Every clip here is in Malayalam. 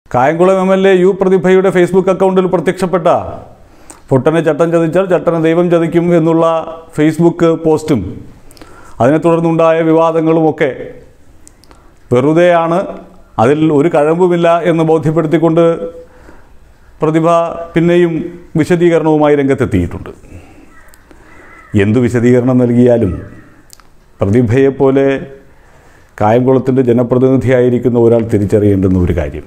Kayamkulam M L A U പ്രതിഭയുടെ ഫേസ്ബുക്ക് അക്കൗണ്ടിൽ പ്രത്യക്ഷപ്പെട്ട പൊട്ടനെ ചട്ടം ചതിച്ചാൽ ചട്ടനെ ദൈവം ചതിക്കും എന്നുള്ള ഫേസ്ബുക്ക് പോസ്റ്റും അതിനെ തുടർന്നുണ്ടായ വിവാദങ്ങളുമൊക്കെ വെറുതെയാണ് അതിൽ ഒരു കഴമ്പുമില്ല എന്ന് ബോധ്യപ്പെടുത്തിക്കൊണ്ട് പ്രതിഭ പിന്നെയും വിശദീകരണവുമായി രംഗത്തെത്തിയിട്ടുണ്ട് എന്തു വിശദീകരണം നൽകിയാലും പ്രതിഭയെപ്പോലെ കായംകുളത്തിൻ്റെ ജനപ്രതിനിധിയായിരിക്കുന്ന ഒരാൾ തിരിച്ചറിയേണ്ടുന്ന ഒരു കാര്യം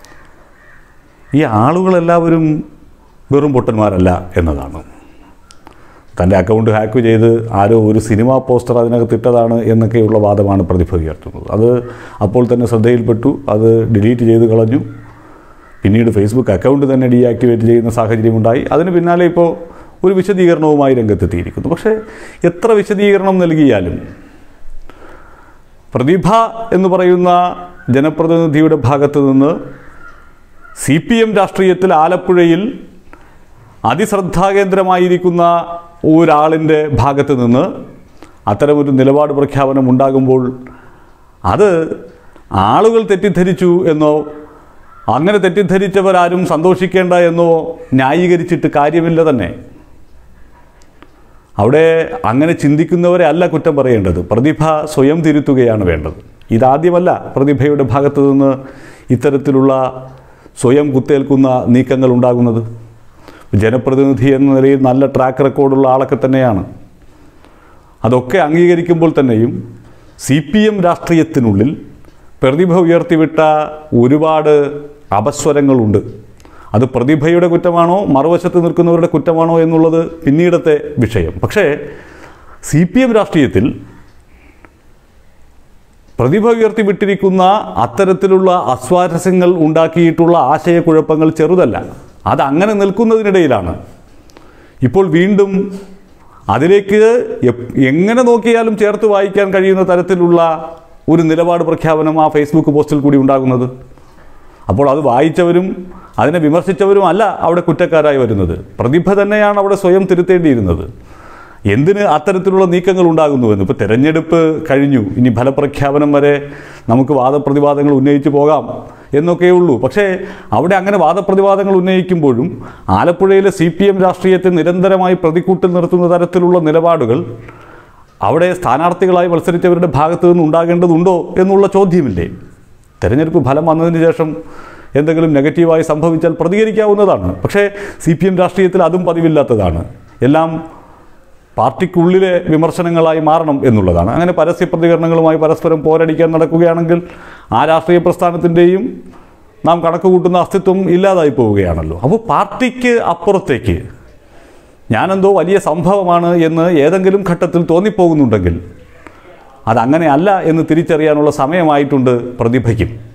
ഈ ആളുകളെല്ലാവരും വെറും പൊട്ടന്മാരല്ല എന്നതാണ് തൻ്റെ അക്കൗണ്ട് ഹാക്ക് ചെയ്ത് ആരോ ഒരു സിനിമാ പോസ്റ്റർ അതിനകത്ത് ഇട്ടതാണ് എന്നൊക്കെയുള്ള വാദമാണ് പ്രതിഭ ഉയർത്തുന്നത് അത് അപ്പോൾ തന്നെ ശ്രദ്ധയിൽപ്പെട്ടു അത് ഡിലീറ്റ് ചെയ്ത് കളഞ്ഞു പിന്നീട് ഫേസ്ബുക്ക് അക്കൗണ്ട് തന്നെ ഡീആക്ടിവേറ്റ് ചെയ്യുന്ന സാഹചര്യമുണ്ടായി അതിന് പിന്നാലെ ഇപ്പോൾ ഒരു വിശദീകരണവുമായി രംഗത്തെത്തിയിരിക്കുന്നു പക്ഷേ എത്ര വിശദീകരണം നൽകിയാലും പ്രതിഭ എന്ന് പറയുന്ന ജനപ്രതിനിധിയുടെ ഭാഗത്ത് നിന്ന് സി പി എം രാഷ്ട്രീയത്തിൽ ആലപ്പുഴയിൽ അതിശ്രദ്ധാകേന്ദ്രമായിരിക്കുന്ന ഒരാളിൻ്റെ ഭാഗത്ത് നിന്ന് അത്തരമൊരു നിലപാട് പ്രഖ്യാപനം ഉണ്ടാകുമ്പോൾ അത് ആളുകൾ തെറ്റിദ്ധരിച്ചു എന്നോ അങ്ങനെ തെറ്റിദ്ധരിച്ചവരാരും സന്തോഷിക്കേണ്ട എന്നോ ന്യായീകരിച്ചിട്ട് കാര്യമില്ല തന്നെ അവിടെ അങ്ങനെ ചിന്തിക്കുന്നവരെ അല്ല കുറ്റം പറയേണ്ടത് പ്രതിഭ സ്വയം തിരുത്തുകയാണ് വേണ്ടത് ഇതാദ്യമല്ല പ്രതിഭയുടെ ഭാഗത്തു നിന്ന് ഇത്തരത്തിലുള്ള സ്വയം കുത്തേൽക്കുന്ന നീക്കങ്ങൾ ഉണ്ടാകുന്നത് ജനപ്രതിനിധി എന്ന നിലയിൽ നല്ല ട്രാക്ക് റെക്കോർഡുള്ള ആളൊക്കെ തന്നെയാണ് അതൊക്കെ അംഗീകരിക്കുമ്പോൾ തന്നെയും സി പി എം രാഷ്ട്രീയത്തിനുള്ളിൽ പ്രതിഭ ഉയർത്തിവിട്ട ഒരുപാട് അപസ്വരങ്ങളുണ്ട് അത് പ്രതിഭയുടെ കുറ്റമാണോ മറുവശത്ത് നിൽക്കുന്നവരുടെ കുറ്റമാണോ എന്നുള്ളത് പിന്നീടത്തെ വിഷയം പക്ഷേ സി പി എം രാഷ്ട്രീയത്തിൽ പ്രതിഭ ഉയർത്തിവിട്ടിരിക്കുന്ന അത്തരത്തിലുള്ള അസ്വാരസ്യങ്ങൾ ഉണ്ടാക്കിയിട്ടുള്ള ആശയക്കുഴപ്പങ്ങൾ ചെറുതല്ല അത് അങ്ങനെ നിൽക്കുന്നതിനിടയിലാണ് ഇപ്പോൾ വീണ്ടും അതിലേക്ക് എപ്- എങ്ങനെ നോക്കിയാലും ചേർത്ത് വായിക്കാൻ കഴിയുന്ന തരത്തിലുള്ള ഒരു നിലപാട് പ്രഖ്യാപനം ആ ഫേസ്ബുക്ക് പോസ്റ്റിൽ കൂടി ഉണ്ടാകുന്നത് അപ്പോൾ അത് വായിച്ചവരും അതിനെ വിമർശിച്ചവരും അല്ല അവിടെ കുറ്റക്കാരായി വരുന്നത് പ്രതിഭ തന്നെയാണ് അവിടെ സ്വയം തിരുത്തേണ്ടിയിരുന്നത് എന്തിന് അത്തരത്തിലുള്ള നീക്കങ്ങൾ ഉണ്ടാകുന്നുവെന്ന് ഇപ്പോൾ തെരഞ്ഞെടുപ്പ് കഴിഞ്ഞു ഇനി ഫലപ്രഖ്യാപനം വരെ നമുക്ക് വാദപ്രതിവാദങ്ങൾ ഉന്നയിച്ചു പോകാം എന്നൊക്കെയേ ഉള്ളൂ പക്ഷേ അവിടെ അങ്ങനെ വാദപ്രതിവാദങ്ങൾ ഉന്നയിക്കുമ്പോഴും ആലപ്പുഴയിലെ സി പി എം രാഷ്ട്രീയത്തെ നിരന്തരമായി പ്രതിക്കൂട്ടിൽ നിർത്തുന്ന തരത്തിലുള്ള നിലപാടുകൾ അവിടെ സ്ഥാനാർത്ഥികളായി മത്സരിച്ചവരുടെ ഭാഗത്തു നിന്ന് ഉണ്ടാകേണ്ടതുണ്ടോ എന്നുള്ള ചോദ്യമില്ലേ തെരഞ്ഞെടുപ്പ് ഫലം വന്നതിന് ശേഷം എന്തെങ്കിലും നെഗറ്റീവായി സംഭവിച്ചാൽ പ്രതികരിക്കാവുന്നതാണ് പക്ഷേ സി പി എം രാഷ്ട്രീയത്തിൽ അതും പതിവില്ലാത്തതാണ് എല്ലാം പാർട്ടിക്കുള്ളിലെ വിമർശനങ്ങളായി മാറണം എന്നുള്ളതാണ് അങ്ങനെ പരസ്യ പ്രതികരണങ്ങളുമായി പരസ്പരം പോരടിക്കാൻ നടക്കുകയാണെങ്കിൽ ആ രാഷ്ട്രീയ പ്രസ്ഥാനത്തിൻ്റെയും നാം കണക്ക് കൂട്ടുന്ന അസ്തിത്വം ഇല്ലാതായി പോവുകയാണല്ലോ അപ്പോൾ പാർട്ടിക്ക് അപ്പുറത്തേക്ക് ഞാനെന്തോ വലിയ സംഭവമാണ് എന്ന് ഏതെങ്കിലും ഘട്ടത്തിൽ തോന്നിപ്പോകുന്നുണ്ടെങ്കിൽ അതങ്ങനെ അല്ല എന്ന് തിരിച്ചറിയാനുള്ള സമയമായിട്ടുണ്ട് പ്രതിഭയ്ക്കും